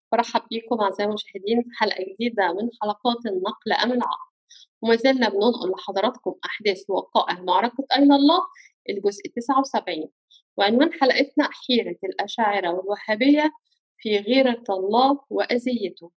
برحب بيكم أعزائي المشاهدين في حلقة جديدة من حلقات النقل أم العقل وما زلنا بننقل لحضراتكم أحداث ووقائع معركة أين الله الجزء 79 وعنوان حلقتنا حيرة الأشاعرة والوهابية في غيرة الله وأذيته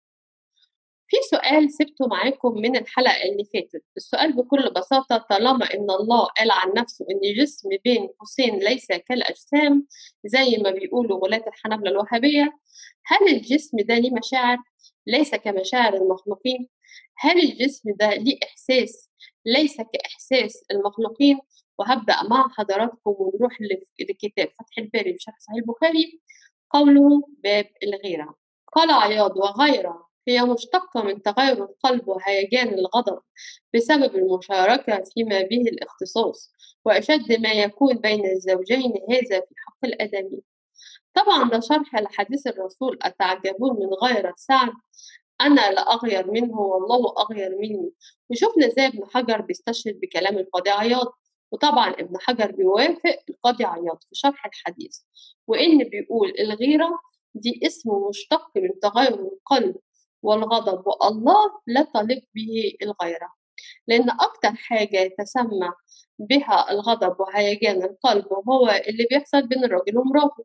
في سؤال سبته معاكم من الحلقة اللي فاتت السؤال بكل بساطة طالما إن الله قال عن نفسه إن جسم بين قوسين ليس كالأجسام زي ما بيقولوا ولاة الحنابلة الوهابية هل الجسم ده ليه مشاعر ليس كمشاعر المخلوقين هل الجسم ده ليه إحساس ليس كإحساس المخلوقين وهبدأ مع حضراتكم ونروح لكتاب فتح الباري بشرح صحيح البخاري قوله باب الغيرة قال عياض وغيره هي مشتقة من تغير القلب وهيجان الغضب بسبب المشاركة فيما به الاختصاص وأشد ما يكون بين الزوجين هذا في حق الآدمي طبعا ده شرح لحديث الرسول أتعجبون من غيرة سعد أنا لا أغير منه والله أغير مني وشفنا ازاي ابن حجر بيستشهد بكلام القاضي عياض وطبعا ابن حجر بيوافق القاضي عياض في شرح الحديث وإن بيقول الغيرة دي اسم مشتق من تغير القلب والغضب والله لا تليق به الغيرة لأن أكتر حاجة يتسمى بها الغضب وهيجان القلب هو اللي بيحصل بين الراجل ومراته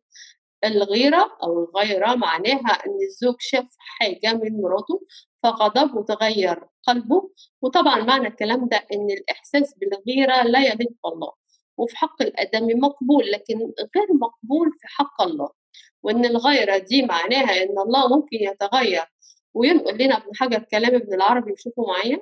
الغيرة أو الغيرة معناها إن الزوج شاف حاجة من مراته فغضب وتغير قلبه وطبعا معنى الكلام ده إن الإحساس بالغيرة لا يليق بالله وفي حق الآدمي مقبول لكن غير مقبول في حق الله وإن الغيرة دي معناها إن الله ممكن يتغير وينقل لنا ابن حجر كلام ابن العربي وشوفوا معايا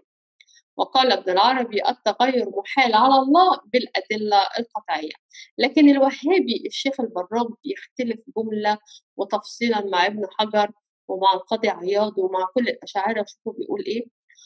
وقال ابن العربي التغير محال على الله بالأدلة القطعية لكن الوهابي الشيخ البراج بيختلف جملة وتفصيلا مع ابن حجر ومع القاضي عياض ومع كل الأشاعرة شوفوا بيقول إيه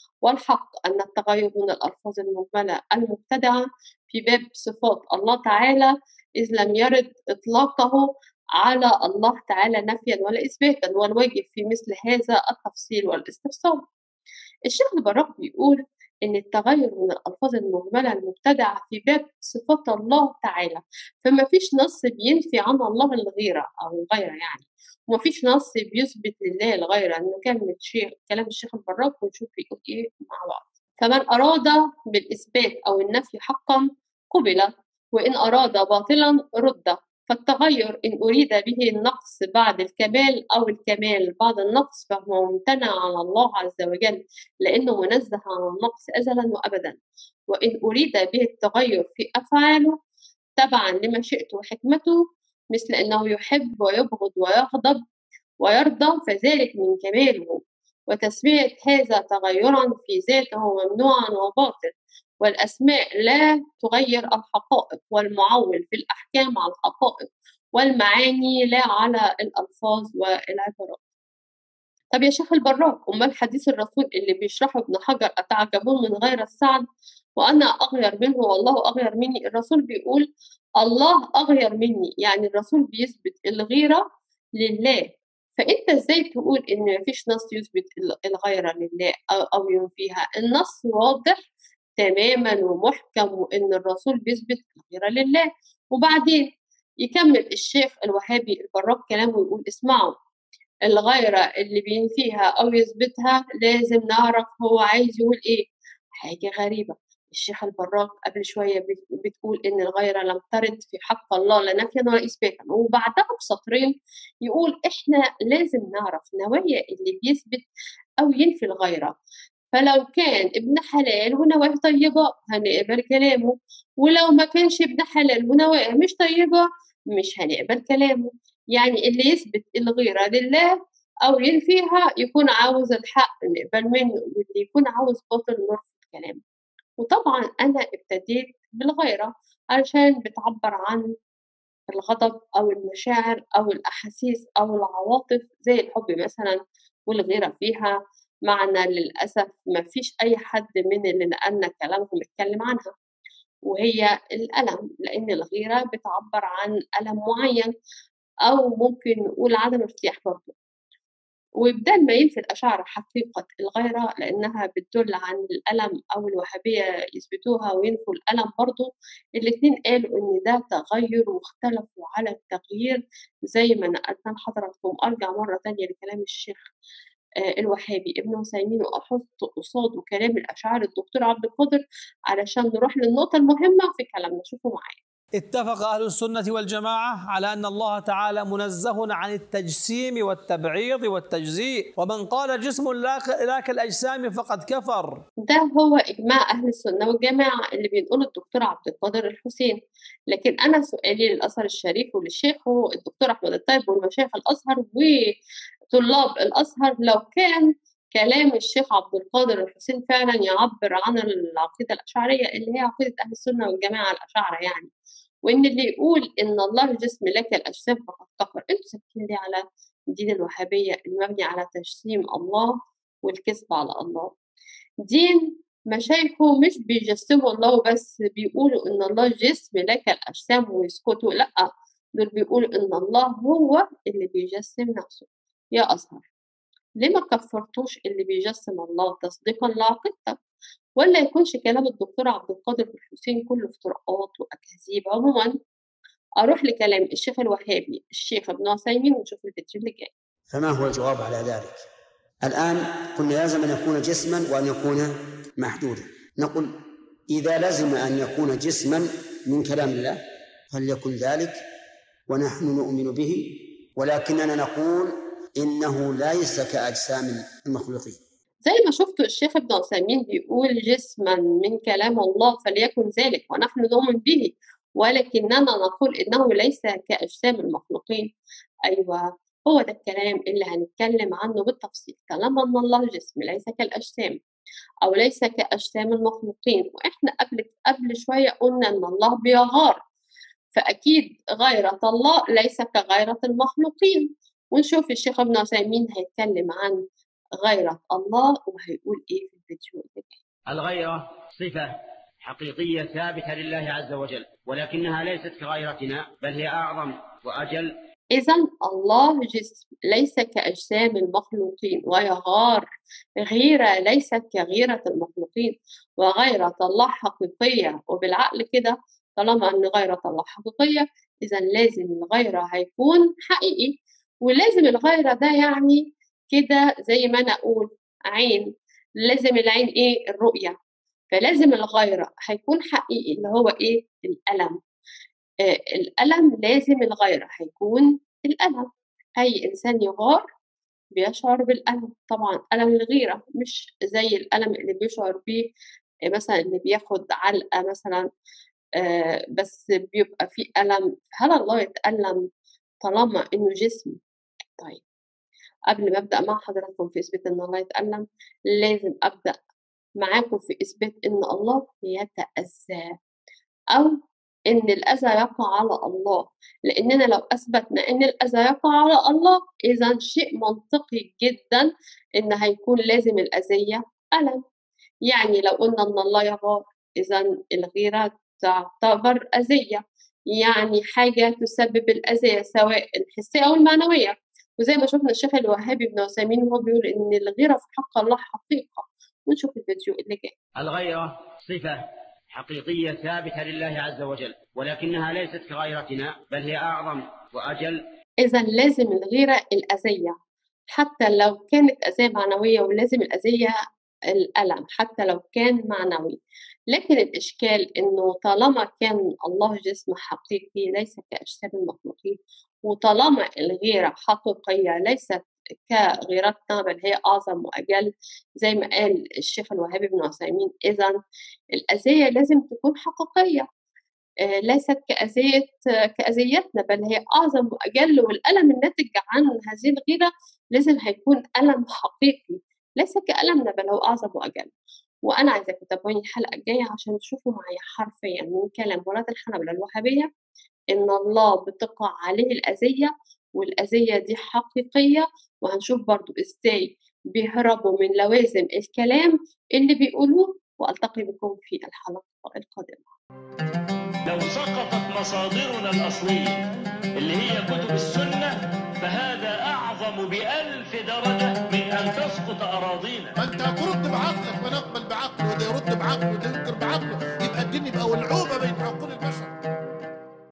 والحق أن التغير من الألفاظ المجملة المبتدعة في باب صفات الله تعالى إذ لم يرد إطلاقه على الله تعالى نفيا ولا إثباتا والواجب في مثل هذا التفصيل والاستفسار الشيخ البراق بيقول إن التغير من الألفاظ المجملة المبتدعة في باب صفات الله تعالى فما فيش نص بينفي عن الله الغيرة أو الغيرة يعني وما فيش نص بيثبت لله الغيرة إنه كلمة شيخ كلام الشيخ البراق ونشوف بيقول إيه مع بعض فمن أراد بالإثبات أو النفي حقا قبل وإن أراد باطلا رد فالتغير إن أريد به النقص بعد الكمال أو الكمال بعد النقص فهو ممتنع على الله عز وجل لأنه منزه عن النقص أزلا وأبدا وإن أريد به التغير في أفعاله تبعا لمشيئته وحكمته مثل أنه يحب ويبغض ويغضب ويرضى فذلك من كماله وتسمية هذا تغيرا في ذاته ممنوعا وباطل والأسماء لا تغير الحقائق والمعول في الأحكام على الحقائق والمعاني لا على الألفاظ والعبارات طب يا شيخ البراك أمال حديث الرسول اللي بيشرحه ابن حجر أتعجبون من غير السعد وأنا أغير منه والله أغير مني الرسول بيقول الله أغير مني يعني الرسول بيثبت الغيرة لله فأنت إزاي تقول إن مفيش نص يثبت الغيرة لله أو, أو ينفيها النص واضح تماما ومحكم وان الرسول بيثبت الغيره لله وبعدين يكمل الشيخ الوهابي البراك كلامه ويقول اسمعوا الغيرة اللي بينفيها أو يثبتها لازم نعرف هو عايز يقول إيه حاجة غريبة الشيخ البراك قبل شوية بتقول إن الغيرة لم ترد في حق الله لا نفيا ولا إثباتا وبعدها بسطرين يقول إحنا لازم نعرف نوايا اللي بيثبت أو ينفي الغيرة فلو كان ابن حلال ونواه طيبة هنقبل كلامه ولو ما كانش ابن حلال ونواه مش طيبة مش هنقبل كلامه يعني اللي يثبت الغيرة لله أو ينفيها يكون عاوز الحق نقبل منه واللي يكون عاوز باطل نرفض كلامه وطبعا أنا ابتديت بالغيرة علشان بتعبر عن الغضب أو المشاعر أو الأحاسيس أو العواطف زي الحب مثلا والغيرة فيها معنى للأسف ما فيش أي حد من اللي نقلنا كلامهم اتكلم عنها وهي الألم لأن الغيرة بتعبر عن ألم معين أو ممكن نقول عدم ارتياح برضه وبدل ما ينفي الأشاعرة حقيقة الغيرة لأنها بتدل عن الألم أو الوهابية يثبتوها وينفوا الألم برضو الاتنين قالوا إن ده تغير واختلفوا على التغيير زي ما نقلنا لحضراتكم أرجع مرة تانية لكلام الشيخ آه، الوهابي ابن عثيمين وأحط قصاده كلام الأشاعرة الدكتور عبد القادر علشان نروح للنقطة المهمة في كلامنا شوفوا معايا اتفق أهل السنة والجماعة على أن الله تعالى منزه عن التجسيم والتبعيض والتجزيء ومن قال جسم لا كالأجسام فقد كفر ده هو إجماع أهل السنة والجماعة اللي بينقله الدكتور عبد القادر الحسين لكن أنا سؤالي للأزهر الشريف وللشيخ هو الدكتور أحمد الطيب والمشايخ الأزهر وطلاب الأزهر لو كان كلام الشيخ عبد القادر الحسين فعلا يعبر عن العقيدة الأشعرية اللي هي عقيدة أهل السنة والجماعة الأشاعرة يعني وإن اللي يقول إن الله جسم لك الأجسام فقد كفر أنتوا ساكتين ليه على دين الوهابية المبني على تجسيم الله والكذب على الله دين مشايخه مش بيجسموا الله بس بيقولوا إن الله جسم لك الأجسام ويسكتوا لأ دول بيقولوا إن الله هو اللي بيجسم نفسه يا أزهر ليه ما كفرتوش اللي بيجسم الله تصديقا لعقيدتك ولا يكونش كلام الدكتور عبد القادر الحسين كله افتراءات واكاذيب عموما اروح لكلام الشيخ الوهابي الشيخ ابن عثيمين ونشوف الفيديو اللي جاي فما هو الجواب على ذلك الان قلنا لازم ان يكون جسما وان يكون محدودا نقول اذا لزم ان يكون جسما من كلام الله فليكن ذلك ونحن نؤمن به ولكننا نقول إنه ليس كأجسام المخلوقين زي ما شفتوا الشيخ ابن عثيمين بيقول جسما من كلام الله فليكن ذلك ونحن نؤمن به ولكننا نقول إنه ليس كأجسام المخلوقين أيوة هو ده الكلام اللي هنتكلم عنه بالتفصيل طالما أن الله جسم ليس كالأجسام أو ليس كأجسام المخلوقين وإحنا قبل قبل شوية قلنا إن الله بيغار فأكيد غيرة الله ليس كغيرة المخلوقين ونشوف الشيخ ابن عثيمين هيتكلم عن غيرة الله وهيقول إيه في الفيديو اللي جاي الغيرة صفة حقيقية ثابتة لله عز وجل ولكنها ليست كغيرتنا بل هي أعظم وأجل إذا الله جسم ليس كأجسام المخلوقين ويغار غيرة ليست كغيرة المخلوقين وغيرة الله حقيقية وبالعقل كده طالما أن غيرة الله حقيقية إذا لازم الغيرة هيكون حقيقي ولازم الغيرة ده يعني كده زي ما أنا أقول عين لازم العين إيه الرؤية فلازم الغيرة هيكون حقيقي اللي هو إيه الألم آه الألم لازم الغيرة هيكون الألم أي إنسان يغار بيشعر بالألم طبعا ألم الغيرة مش زي الألم اللي بيشعر بيه مثلا اللي بياخد علقة مثلا آه بس بيبقى فيه ألم هل الله يتألم طالما إنه جسم طيب قبل ما أبدأ مع حضراتكم في إثبات إن الله يتألم لازم أبدأ معاكم في إثبات إن الله يتأذى أو إن الأذى يقع على الله لأننا لو أثبتنا إن الأذى يقع على الله إذا شيء منطقي جدا إن هيكون لازم الأذية ألم يعني لو قلنا إن الله يغار إذا الغيرة تعتبر أذية يعني حاجة تسبب الأذية سواء الحسية أو المعنوية وزي ما شفنا الشيخ الوهابي بن عثيمين وهو بيقول ان الغيره في حق الله حقيقه ونشوف الفيديو اللي جاي الغيره صفه حقيقيه ثابته لله عز وجل ولكنها ليست كغيرتنا بل هي اعظم واجل اذا لازم الغيره الاذيه حتى لو كانت اذيه معنويه ولازم الاذيه الألم حتى لو كان معنوي لكن الإشكال إنه طالما كان الله جسم حقيقي ليس كأجسام المخلوقين وطالما الغيرة حقيقية ليست كغيرتنا بل هي أعظم وأجل زي ما قال الشيخ الوهابي بن عثيمين إذا الأذية لازم تكون حقيقية آه، ليست كأذية كأذيتنا بل هي أعظم وأجل والألم الناتج عن هذه الغيرة لازم هيكون ألم حقيقي ليس كألمنا بل هو أعظم وأجل وأنا عايزاكم تتابعوني الحلقة الجاية عشان تشوفوا معايا حرفيا من كلام ولاة الحنبلة الوهابية إن الله بتقع عليه الأذية والأذية دي حقيقية وهنشوف برضو إزاي بيهربوا من لوازم الكلام اللي بيقولوه وألتقي بكم في الحلقة القادمة لو سقطت مصادرنا الأصلية اللي هي كتب السنة فهذا أعظم بألف درجة من أن تسقط أراضينا ما انت هترد بعقلك ونقبل بعقله وده يرد بعقله وده ينكر بعقله يبقى الدين يبقى ولعوبه بين عقول البشر